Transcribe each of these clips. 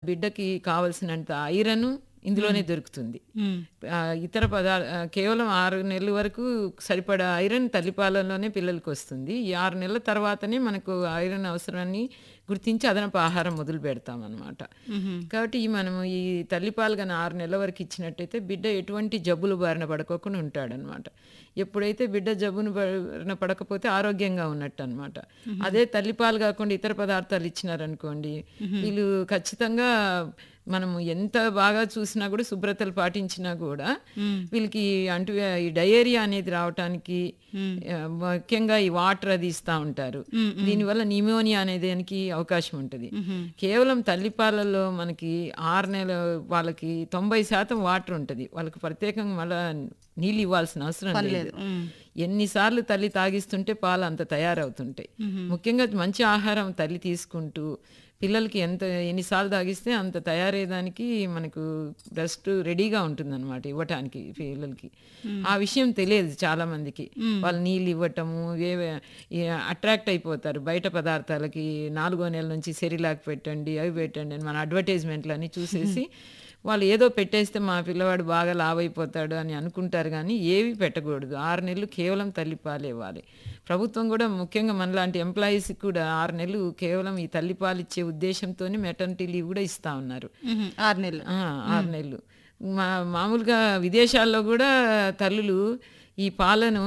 బిడ్డకి కావలసినంత ఐరన్ ఇందులోనే దొరుకుతుంది ఉమ్. ఆ, ఇతర పదార్థ కేవలం ఆరు నెలల వరకు సరిపడా ఐరన్ తల్లిపాలలోనే పిల్లలకి వస్తుంది ఈ ఆరు నెలల తర్వాతనే మనకు ఐరన్ అవసరాన్ని గుర్తించి అదనపు ఆహారం మొదలు పెడతాం అనమాట కాబట్టి ఈ మనము ఈ తల్లిపాలు కానీ ఆరు నెలల వరకు ఇచ్చినట్టయితే బిడ్డ ఎటువంటి జబ్బులు బారిన పడుకోకుండా ఉంటాడనమాట ఎప్పుడైతే బిడ్డ జబ్బును బారిన పడకపోతే ఆరోగ్యంగా ఉన్నట్టు అనమాట అదే తల్లిపాలు కాకుండా ఇతర పదార్థాలు ఇచ్చినారనుకోండి వీళ్ళు ఖచ్చితంగా మనము ఎంత బాగా చూసినా కూడా శుభ్రతలు పాటించినా కూడా వీళ్ళకి అంటు ఈ డయేరియా అనేది రావటానికి ఆ, ముఖ్యంగా ఈ వాటర్ అది ఇస్తూ ఉంటారు దీనివల్ల నిమోనియా అనే దానికి అవకాశం ఉంటుంది కేవలం తల్లిపాలలో మనకి ఆరు నెలల వాళ్ళకి తొంభై శాతం వాటర్ ఉంటుంది వాళ్ళకి ప్రత్యేకంగా మళ్ళా నీళ్ళు ఇవ్వాల్సిన అవసరం లేదు ఎన్నిసార్లు తల్లి తాగిస్తుంటే పాలు అంత తయారవుతుంటాయి ముఖ్యంగా మంచి ఆహారం తల్లి తీసుకుంటూ పిల్లలకి ఎంత ఎన్నిసార్లు తాగిస్తే అంత తయారయ్యేదానికి మనకు బ్రెస్ట్ రెడీగా ఉంటుందన్నమాట ఇవ్వటానికి పిల్లలకి ఆ విషయం తెలియదు చాలా మందికి వాళ్ళు నీళ్ళు ఇవ్వటము ఏవే అట్రాక్ట్ అయిపోతారు బయట పదార్థాలకి నాలుగో నెల నుంచి సెరిలాక్ పెట్టండి అవి పెట్టండి అని మన అడ్వర్టైజ్మెంట్లు అన్ని చూసేసి వాళ్ళు ఏదో పెట్టేస్తే మా పిల్లవాడు బాగా లావ్ అయిపోతాడు అని అనుకుంటారు కానీ ఏవి పెట్టకూడదు ఆరు నెలలు కేవలం తల్లిపాలు ఇవ్వాలి ప్రభుత్వం కూడా ముఖ్యంగా మనలాంటి ఎంప్లాయీస్కి కూడా ఆరు నెలలు కేవలం ఈ తల్లిపాలు ఇచ్చే ఉద్దేశంతోనే మెటర్నిటీ లీవ్ కూడా ఇస్తా ఉన్నారు ఉహుం. ఆరు నెలలు ఆ, ఆరు నెలలు మా మామూలుగా విదేశాల్లో కూడా తల్లులు ఈ పాలను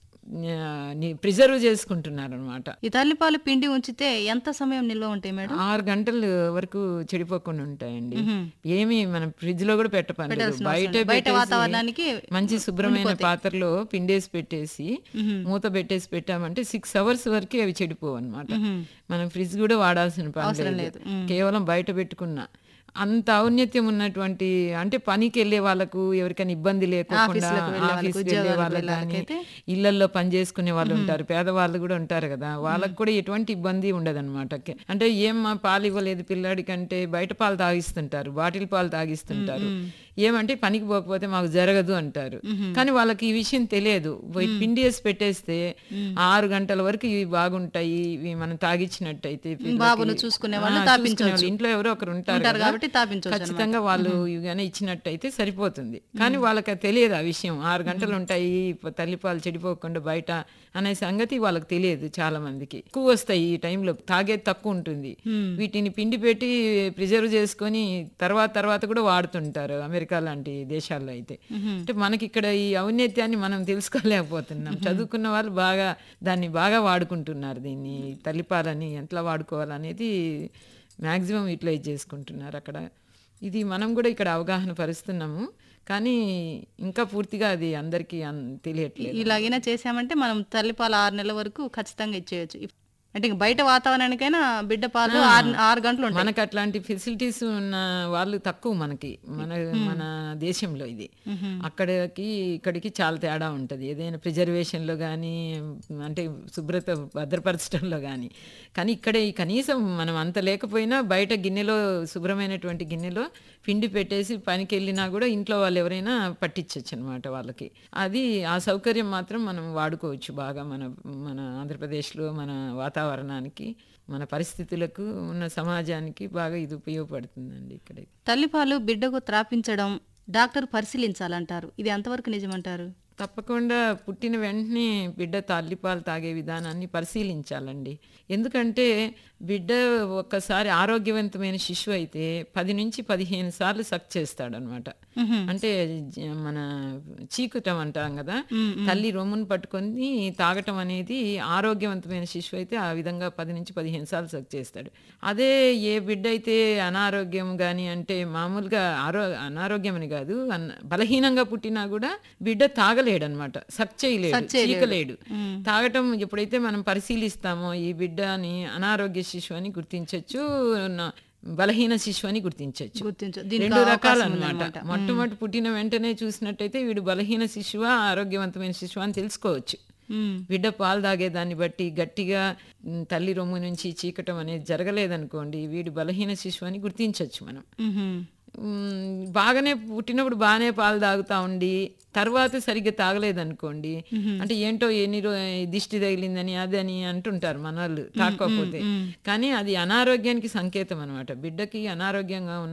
ప్రిజర్వ్ చేసుకుంటున్నారు అనమాట ఈ తల్లిపాలు పిండి ఉంచితే ఎంత సమయం నిల్వ ఉంటాయి మేడం ఆరు గంటల వరకు చెడిపోకుండా ఉంటాయండి ఏమి మనం ఫ్రిడ్జ్ లో కూడా పెట్టపని బయట బయట వాతావరణానికి మంచి శుభ్రమైన పాత్రలో పిండేసి పెట్టేసి మూత పెట్టేసి పెట్టామంటే సిక్స్ అవర్స్ వరకే అవి చెడిపోవు అనమాట మనం ఫ్రిడ్జ్ కూడా వాడాల్సిన పని లేదు కేవలం బయట పెట్టుకున్నా అంత ఔన్నత్యం ఉన్నటువంటి అంటే పనికి వెళ్ళే వాళ్ళకు ఎవరికైనా ఇబ్బంది లేకుండా ఆఫీస్ వెళ్ళే వాళ్ళకి కానీ ఇళ్లలో పని చేసుకునే వాళ్ళు ఉంటారు పేదవాళ్ళు కూడా ఉంటారు కదా వాళ్ళకు కూడా ఎటువంటి ఇబ్బంది ఉండదన్నమాట కే- అంటే ఏం మా పాలు ఇవ్వలేదు పిల్లాడికంటే బయట పాలు తాగిస్తుంటారు బాటిల్ పాలు తాగిస్తుంటారు ఏమంటే పనికి పోకపోతే మాకు జరగదు అంటారు కానీ వాళ్ళకి ఈ విషయం తెలియదు పోయి పిండి వేసి పెట్టేస్తే ఆరు గంటల వరకు ఇవి బాగుంటాయి ఇవి మనం తాగిచ్చినట్టయితే పిల్లలకి. బాబును చూసుకునే వాళ్ళు ఆ, చూసుకునే వాళ్ళు. ఇంట్లో ఎవరో ఒకరు ఉంటారు ఉంటారు కదా. కాబట్టి తాపించవచ్చు ఖచ్చితంగా వాళ్ళు ఇవన్నీ ఇచ్చినట్టయితే సరిపోతుంది కానీ వాళ్ళకి అది తెలియదు ఆ విషయం ఆరు గంటలు ఉంటాయి ప- తల్లిపాలు చెడిపోకుండా బయట అనే సంగతి వాళ్ళకి తెలియదు చాలా మందికి ఎక్కువ వస్తాయి ఈ టైంలో తాగేది తక్కువ ఉంటుంది వీటిని పిండి పెట్టి ప్రిజర్వ్ చేసుకొని తర్వాత తర్వాత కూడా వాడుతుంటారు అమెరికా లాంటి దేశాల్లో అయితే అంటే మనకి ఇక్కడ ఈ ఔన్నత్యాన్ని మనం తెలుసుకోలేకపోతున్నాం చదువుకున్న వాళ్ళు బాగా దాన్ని బాగా వాడుకుంటున్నారు దీన్ని తల్లిపాలని ఎట్లా వాడుకోవాలనేది మ్యాక్సిమం యూటిలైజ్ చేసుకుంటున్నారు అక్కడ ఇది మనం కూడా ఇక్కడ అవగాహన పరుస్తున్నాము కానీ ఇంకా పూర్తిగా అది అందరికీ అన్- తెలియట్లేదు ఇలాగైనా చేసామంటే మనం తల్లిపాలు ఆరు నెలల వరకు ఖచ్చితంగా ఇచ్చేయచ్చు అంటే ఇంక బయట వాతావరణానికైనా బిడ్డ పాలు ఆరు ఆరు గంటలు ఉంటాయి మనకు అట్లాంటి ఫెసిలిటీస్ ఉన్న వాళ్ళు తక్కువ మనకి మన మన దేశంలో ఇది అక్కడికి ఇక్కడికి చాలా తేడా ఉంటుంది ఏదైనా ప్రిజర్వేషన్లో కానీ అంటే శుభ్రత భద్రపరచడంలో కానీ కానీ ఇక్కడ ఈ కనీసం మనం అంత లేకపోయినా బయట గిన్నెలో శుభ్రమైనటువంటి గిన్నెలో పిండి పెట్టేసి పనికి వెళ్ళినా కూడా ఇంట్లో వాళ్ళు ఎవరైనా పట్టించవచ్చు అనమాట వాళ్ళకి అది ఆ సౌకర్యం మాత్రం మనం వాడుకోవచ్చు బాగా మన మన ఆంధ్రప్రదేశ్లో మన వాతావరణానికి మన పరిస్థితులకు ఉన్న సమాజానికి బాగా ఇది ఉపయోగపడుతుందండి ఇక్కడ తల్లిపాలు బిడ్డకు త్రాపించడం డాక్టర్ పరిశీలించాలంటారు ఇది ఎంతవరకు నిజమంటారు తప్పకుండా పుట్టిన వెంటనే బిడ్డ తల్లిపాలు తాగే విధానాన్ని పరిశీలించాలండి ఎందుకంటే బిడ్డ ఒక్కసారి ఆరోగ్యవంతమైన శిశువు అయితే పది నుంచి పదిహేను సార్లు సక్ చేస్తాడనమాట అంటే జ- మన చీకుటం అంటాం కదా తల్లి రొమ్మును పట్టుకొని తాగటం అనేది ఆరోగ్యవంతమైన శిశువు అయితే ఆ విధంగా పది నుంచి పదిహేను సార్లు సక్ చేస్తాడు అదే ఏ బిడ్డ అయితే అనారోగ్యం కానీ అంటే మామూలుగా ఆరో అనారోగ్యం అని కాదు అన్న- బలహీనంగా పుట్టినా కూడా బిడ్డ తాగలేడు అనమాట సక్ చేయలేడు చీకలేడు తాగటం ఎప్పుడైతే మనం పరిశీలిస్తామో ఈ బిడ్డని అనారోగ్య శిశువు అని గుర్తించవచ్చు బలహీన శిశువు అని గుర్తించవచ్చు గుర్తించు దీనికి రెండు రకాలు అవకాశం అనమాట ఉందన్నమాట. మొట్టమొదటి పుట్టిన వెంటనే చూసినట్టయితే వీడు బలహీన శిశువా ఆరోగ్యవంతమైన శిశువా అని తెలుసుకోవచ్చు మ్మ్. బిడ్డ పాలు తాగేదాన్ని బట్టి గట్టిగా మ్, తల్లి రొమ్ము నుంచి చీకటం అనేది జరగలేదనుకోండి వీడు బలహీన శిశువు అని గుర్తించవచ్చు మనం మ్మ్. మ్, బాగానే పుట్టినప్పుడు బాగానే పాలు తాగుతా ఉండి తర్వాత సరిగ్గా తాగలేదనుకోండి అంటే ఏంటో ఎన్ని రో దిష్టి తగిలిందని అదని అంటుంటారు మన వాళ్ళు తాకపోతే కానీ అది అనారోగ్యానికి సంకేతం అనమాట బిడ్డకి అనారోగ్యంగా ఉన్న